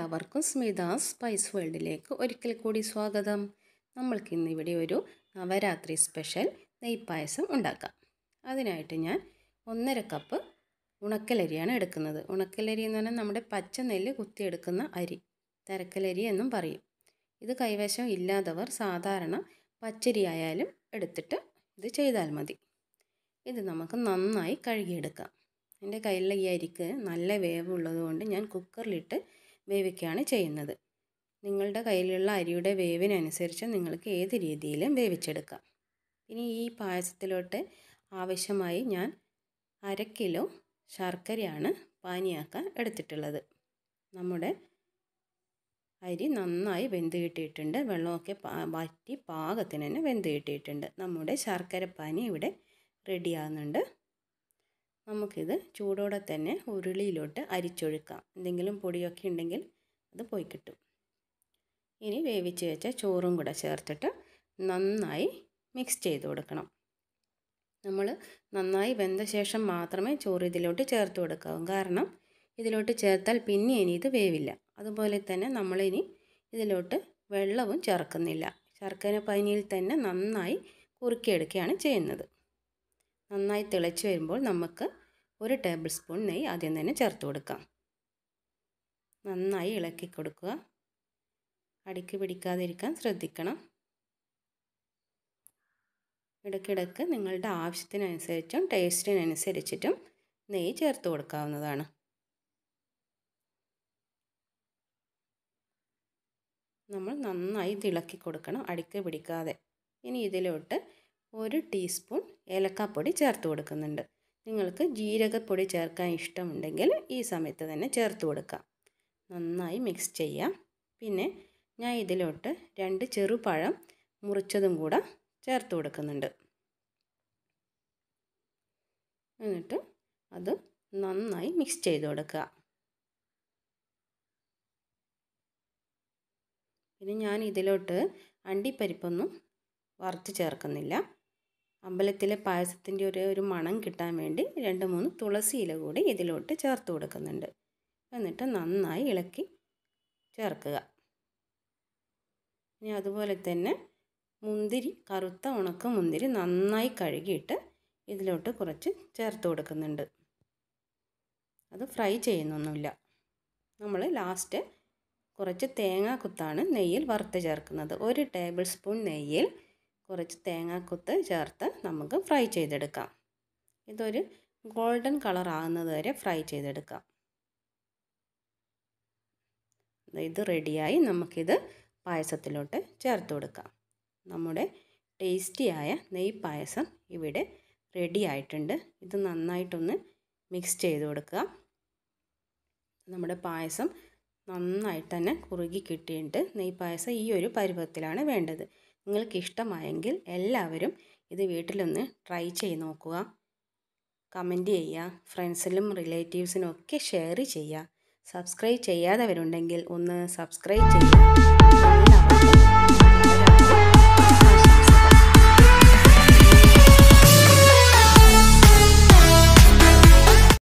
എല്ലാവർക്കും സ്മിത സ്പൈസ് വേൾഡിലേക്ക് ഒരിക്കൽ കൂടി സ്വാഗതം നമ്മൾക്ക് ഇന്ന് ഇവിടെ ഒരു നവരാത്രി സ്പെഷ്യൽ നെയ്പ്പായസം ഉണ്ടാക്കാം അതിനായിട്ട് ഞാൻ ഒന്നര കപ്പ് ഉണക്കലരിയാണ് എടുക്കുന്നത് ഉണക്കലരി എന്ന് പറഞ്ഞാൽ നമ്മുടെ പച്ച നെല്ല് കുത്തിയെടുക്കുന്ന അരി തരക്കലരി എന്നും പറയും ഇത് കൈവശം ഇല്ലാത്തവർ സാധാരണ പച്ചരി ആയാലും എടുത്തിട്ട് ഇത് ചെയ്താൽ മതി ഇത് നമുക്ക് നന്നായി കഴുകിയെടുക്കാം എൻ്റെ കയ്യിലുള്ള ഈ അരിക്ക് നല്ല വേവുള്ളത് കൊണ്ട് ഞാൻ കുക്കറിലിട്ട് വേവിക്കുകയാണ് ചെയ്യുന്നത് നിങ്ങളുടെ കയ്യിലുള്ള അരിയുടെ വേവിനനുസരിച്ച് നിങ്ങൾക്ക് ഏത് രീതിയിലും വേവിച്ചെടുക്കാം ഇനി ഈ പായസത്തിലോട്ട് ആവശ്യമായി ഞാൻ അര കിലോ ശർക്കരയാണ് പാനിയാക്കാൻ എടുത്തിട്ടുള്ളത് നമ്മുടെ അരി നന്നായി വെന്ത് കിട്ടിയിട്ടുണ്ട് വെള്ളമൊക്കെ വറ്റി പാകത്തിന് തന്നെ വെന്ത് കിട്ടിയിട്ടുണ്ട് നമ്മുടെ ശർക്കര പാനി ഇവിടെ റെഡിയാകുന്നുണ്ട് നമുക്കിത് ചൂടോടെ തന്നെ ഉരുളിയിലോട്ട് അരിച്ചൊഴുക്കാം എന്തെങ്കിലും പൊടിയൊക്കെ ഉണ്ടെങ്കിൽ അത് പോയി കിട്ടും ഇനി വേവിച്ച് വെച്ച ചോറും കൂടെ ചേർത്തിട്ട് നന്നായി മിക്സ് ചെയ്ത് കൊടുക്കണം നമ്മൾ നന്നായി വെന്ത ശേഷം മാത്രമേ ചോറ് ഇതിലോട്ട് ചേർത്ത് കൊടുക്കാവൂ കാരണം ഇതിലോട്ട് ചേർത്താൽ പിന്നെ ഇനി ഇത് വേവില്ല അതുപോലെ തന്നെ നമ്മളിനി ഇതിലോട്ട് വെള്ളവും ചേർക്കുന്നില്ല ശർക്കര പനിയിൽ തന്നെ നന്നായി കുറുക്കിയെടുക്കുകയാണ് ചെയ്യുന്നത് നന്നായി തിളച്ച് വരുമ്പോൾ നമുക്ക് ഒരു ടേബിൾ സ്പൂൺ നെയ്യ് ആദ്യം തന്നെ ചേർത്ത് കൊടുക്കാം നന്നായി ഇളക്കി കൊടുക്കുക അടിക്ക് പിടിക്കാതിരിക്കാൻ ശ്രദ്ധിക്കണം ഇടയ്ക്കിടയ്ക്ക് നിങ്ങളുടെ ആവശ്യത്തിനനുസരിച്ചും ടേസ്റ്റിനനുസരിച്ചിട്ടും നെയ്യ് ചേർത്ത് കൊടുക്കാവുന്നതാണ് നമ്മൾ നന്നായി തിളക്കി കൊടുക്കണം അടിക്ക് പിടിക്കാതെ ഇനി ഇതിലോട്ട് ഒരു ടീസ്പൂൺ ഏലക്കാപ്പൊടി ചേർത്ത് കൊടുക്കുന്നുണ്ട് നിങ്ങൾക്ക് ജീരകപ്പൊടി ചേർക്കാൻ ഇഷ്ടമുണ്ടെങ്കിൽ ഈ സമയത്ത് തന്നെ ചേർത്ത് കൊടുക്കാം നന്നായി മിക്സ് ചെയ്യാം പിന്നെ ഞാൻ ഇതിലോട്ട് രണ്ട് ചെറുപഴം മുറിച്ചതും കൂടെ ചേർത്ത് കൊടുക്കുന്നുണ്ട് എന്നിട്ട് അത് നന്നായി മിക്സ് ചെയ്ത് കൊടുക്കുക പിന്നെ ഞാൻ ഇതിലോട്ട് അണ്ടിപ്പരിപ്പൊന്നും വറുത്ത് ചേർക്കുന്നില്ല അമ്പലത്തിലെ പായസത്തിൻ്റെ ഒരു ഒരു മണം കിട്ടാൻ വേണ്ടി രണ്ട് മൂന്ന് തുളസി ഇല കൂടി ഇതിലോട്ട് ചേർത്ത് കൊടുക്കുന്നുണ്ട് എന്നിട്ട് നന്നായി ഇളക്കി ചേർക്കുക ഇനി അതുപോലെ തന്നെ മുന്തിരി കറുത്ത ഉണക്ക മുന്തിരി നന്നായി കഴുകിയിട്ട് ഇതിലോട്ട് കുറച്ച് ചേർത്ത് കൊടുക്കുന്നുണ്ട് അത് ഫ്രൈ ചെയ്യുന്നൊന്നുമില്ല നമ്മൾ ലാസ്റ്റ് കുറച്ച് തേങ്ങാക്കുത്താണ് നെയ്യിൽ വറുത്ത് ചേർക്കുന്നത് ഒരു ടേബിൾ സ്പൂൺ നെയ്യിൽ കുറച്ച് തേങ്ങാക്കുത്ത് ചേർത്ത് നമുക്ക് ഫ്രൈ ചെയ്തെടുക്കാം ഇതൊരു ഗോൾഡൻ കളർ ആകുന്നത് വരെ ഫ്രൈ ചെയ്തെടുക്കാം ഇത് റെഡിയായി നമുക്കിത് പായസത്തിലോട്ട് ചേർത്ത് കൊടുക്കാം നമ്മുടെ ടേസ്റ്റിയായ നെയ് പായസം ഇവിടെ റെഡി ആയിട്ടുണ്ട് ഇത് നന്നായിട്ടൊന്ന് മിക്സ് ചെയ്ത് കൊടുക്കുക നമ്മുടെ പായസം നന്നായിട്ട് തന്നെ കുറുകി കിട്ടിയിട്ട് നെയ് പായസം ഈ ഒരു പരുവത്തിലാണ് വേണ്ടത് നിങ്ങൾക്ക് ഇഷ്ടമായെങ്കിൽ എല്ലാവരും ഇത് വീട്ടിലൊന്ന് ട്രൈ ചെയ്ത് നോക്കുക കമൻറ്റ് ചെയ്യുക ഫ്രണ്ട്സിലും റിലേറ്റീവ്സിനും ഒക്കെ ഷെയർ ചെയ്യുക സബ്സ്ക്രൈബ് ചെയ്യാത്തവരുണ്ടെങ്കിൽ ഒന്ന് സബ്സ്ക്രൈബ് ചെയ്യുക